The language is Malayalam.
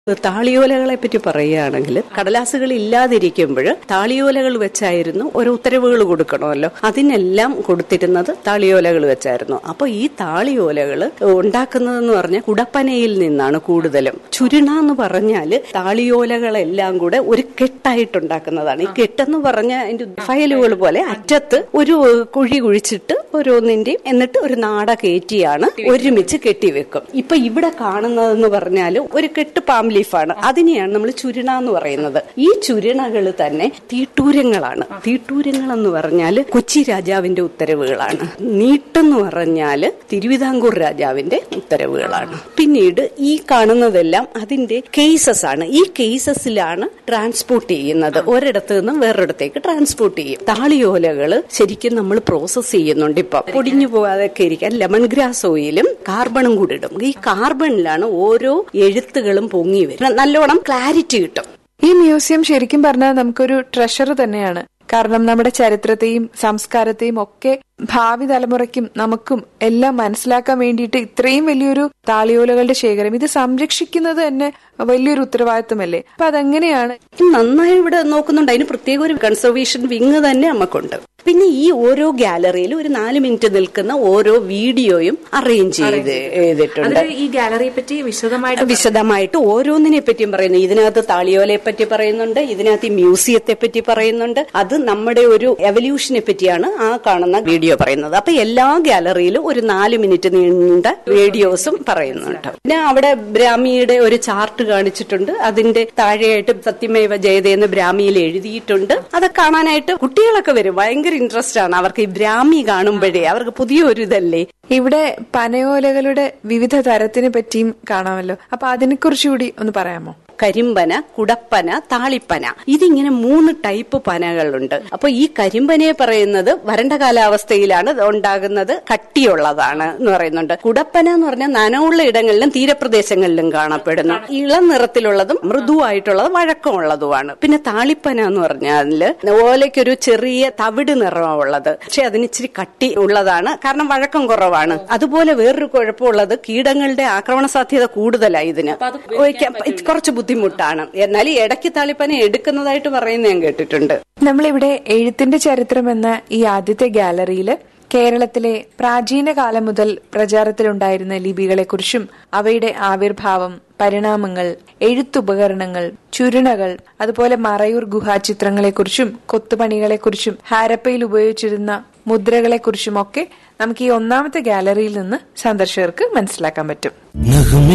താളിയോലകളെ പറ്റി പറയുകയാണെങ്കിൽ കടലാസുകൾ ഇല്ലാതിരിക്കുമ്പോൾ താളിയോലകൾ വെച്ചായിരുന്നു ഓരോ ഉത്തരവുകൾ കൊടുക്കണമല്ലോ അതിനെല്ലാം കൊടുത്തിരുന്നത് താളിയോലകൾ വെച്ചായിരുന്നു അപ്പൊ ഈ താളിയോലകൾ ഉണ്ടാക്കുന്നതെന്ന് പറഞ്ഞാൽ കുടപ്പനയിൽ നിന്നാണ് കൂടുതലും ചുരുണ എന്ന് പറഞ്ഞാൽ താളിയോലകളെല്ലാം കൂടെ ഒരു കെട്ടായിട്ടുണ്ടാക്കുന്നതാണ് ഈ കെട്ടെന്ന് പറഞ്ഞാൽ അതിന്റെ ഫയലുകൾ പോലെ അറ്റത്ത് ഒരു കുഴി കുഴിച്ചിട്ട് ഓരോന്നിന്റെയും എന്നിട്ട് ഒരു നാട കയറ്റിയാണ് ഒരുമിച്ച് കെട്ടിവെക്കും ഇപ്പൊ ഇവിടെ കാണുന്നതെന്ന് പറഞ്ഞാൽ ഒരു കെട്ട് പാം ലീഫാണ് അതിനെയാണ് നമ്മൾ ചുരുണ എന്ന് പറയുന്നത് ഈ ചുരുണകൾ തന്നെ തീട്ടൂരങ്ങളാണ് തീട്ടൂരങ്ങൾ എന്ന് പറഞ്ഞാൽ കൊച്ചി രാജാവിന്റെ ഉത്തരവുകളാണ് നീട്ടെന്ന് പറഞ്ഞാൽ തിരുവിതാംകൂർ രാജാവിന്റെ ഉത്തരവുകളാണ് പിന്നീട് ഈ കാണുന്നതെല്ലാം അതിന്റെ കേസസ് ആണ് ഈ കേസസിലാണ് ട്രാൻസ്പോർട്ട് ചെയ്യുന്നത് ഒരിടത്ത് നിന്ന് വേറൊരിടത്തേക്ക് ട്രാൻസ്പോർട്ട് ചെയ്യും താളിയോലകൾ ശരിക്കും നമ്മൾ പ്രോസസ് ചെയ്യുന്നുണ്ട് ഇപ്പൊ പൊടിഞ്ഞു പോകാതൊക്കെ ഇരിക്കാൻ ലെമൺ ഗ്രാസ് ഓയിലും കാർബണും കൂടി ഇടും ഈ കാർബണിലാണ് ഓരോ എഴുത്തുകളും പൊങ്ങി വരും നല്ലോണം ക്ലാരിറ്റി കിട്ടും ഈ മ്യൂസിയം ശരിക്കും പറഞ്ഞാൽ നമുക്കൊരു ട്രഷർ തന്നെയാണ് കാരണം നമ്മുടെ ചരിത്രത്തെയും സംസ്കാരത്തെയും ഒക്കെ ഭാവി തലമുറയ്ക്കും നമുക്കും എല്ലാം മനസ്സിലാക്കാൻ വേണ്ടിയിട്ട് ഇത്രയും വലിയൊരു താളിയോലകളുടെ ശേഖരം ഇത് സംരക്ഷിക്കുന്നത് തന്നെ വലിയൊരു ഉത്തരവാദിത്വമല്ലേ അപ്പൊ അതെങ്ങനെയാണ് നന്നായി ഇവിടെ നോക്കുന്നുണ്ട് അതിന് പ്രത്യേക ഒരു കൺസർവേഷൻ വിങ് തന്നെ നമുക്കുണ്ട് പിന്നെ ഈ ഓരോ ഗാലറിയിലും ഒരു നാല് മിനിറ്റ് നിൽക്കുന്ന ഓരോ വീഡിയോയും അറേഞ്ച് ചെയ്ത് ചെയ്തിട്ടുണ്ട് അതിൽ ഈ ഗാലറിയെ പറ്റി വിശദമായിട്ട് വിശദമായിട്ട് ഓരോന്നിനെ പറ്റിയും പറയുന്നു ഇതിനകത്ത് താളിയോലയെ പറ്റി പറയുന്നുണ്ട് ഇതിനകത്ത് ഈ മ്യൂസിയത്തെ പറ്റി പറയുന്നുണ്ട് അത് നമ്മുടെ ഒരു എവല്യൂഷനെ പറ്റിയാണ് ആ കാണുന്ന വീഡിയോ പറയുന്നത് അപ്പൊ എല്ലാ ഗാലറിയിലും ഒരു നാല് മിനിറ്റ് നീണ്ട വീഡിയോസും പറയുന്നുണ്ട് പിന്നെ അവിടെ ബ്രാഹ്മിയുടെ ഒരു ചാർട്ട് കാണിച്ചിട്ടുണ്ട് അതിന്റെ താഴെയായിട്ട് സത്യമേവ ജയതേ എന്ന് ബ്രാഹ്മിയിൽ എഴുതിയിട്ടുണ്ട് അത് കാണാനായിട്ട് കുട്ടികളൊക്കെ വരും ഭയങ്കര ഇൻട്രസ്റ്റ് ആണ് അവർക്ക് ഈ ബ്രാഹ്മി കാണുമ്പോഴേ അവർക്ക് പുതിയൊരു ഇതല്ലേ ഇവിടെ പനയോലകളുടെ വിവിധ തരത്തിനെ പറ്റിയും കാണാമല്ലോ അപ്പൊ അതിനെക്കുറിച്ച് കൂടി ഒന്ന് പറയാമോ കരിമ്പന കുടപ്പന താളിപ്പന ഇതിങ്ങനെ മൂന്ന് ടൈപ്പ് പനകളുണ്ട് അപ്പൊ ഈ കരിമ്പനയെ പറയുന്നത് വരണ്ട കാലാവസ്ഥയിലാണ് ഇത് ഉണ്ടാകുന്നത് കട്ടിയുള്ളതാണ് എന്ന് പറയുന്നുണ്ട് കുടപ്പന എന്ന് പറഞ്ഞാൽ നനവുള്ള ഇടങ്ങളിലും തീരപ്രദേശങ്ങളിലും കാണപ്പെടുന്നു ഇളം നിറത്തിലുള്ളതും മൃദുവായിട്ടുള്ളതും വഴക്കമുള്ളതുമാണ് പിന്നെ താളിപ്പന എന്ന് പറഞ്ഞാൽ ഓലയ്ക്കൊരു ചെറിയ തവിട് നിറമുള്ളത് പക്ഷെ അതിന് ഇച്ചിരി കട്ടി ഉള്ളതാണ് കാരണം വഴക്കം കുറവാണ് അതുപോലെ വേറൊരു കുഴപ്പമുള്ളത് കീടങ്ങളുടെ ആക്രമണ സാധ്യത കൂടുതലാണ് ഇതിന് ഉപയോഗിക്കാൻ കുറച്ച് ബുദ്ധിമുട്ടാണ് എന്നാൽ ഈ ഇടയ്ക്ക് താളിപ്പന എടുക്കുന്നതായിട്ട് പറയുന്നത് ഞാൻ കേട്ടിട്ടുണ്ട് നമ്മളിവിടെ എഴുത്തിന്റെ ചരിത്രം എന്ന ഈ ആദ്യത്തെ ഗാലറിയില് കേരളത്തിലെ പ്രാചീന കാലം മുതൽ പ്രചാരത്തിലുണ്ടായിരുന്ന ലിപികളെക്കുറിച്ചും അവയുടെ ആവിർഭാവം പരിണാമങ്ങൾ എഴുത്തുപകരണങ്ങൾ ചുരുണകൾ അതുപോലെ മറയൂർ ഗുഹാചിത്രങ്ങളെക്കുറിച്ചും കൊത്തുപണികളെക്കുറിച്ചും ഹാരപ്പയിൽ ഉപയോഗിച്ചിരുന്ന മുദ്രകളെക്കുറിച്ചുമൊക്കെ നമുക്ക് ഈ ഒന്നാമത്തെ ഗാലറിയിൽ നിന്ന് സന്ദർശകർക്ക് മനസ്സിലാക്കാൻ പറ്റും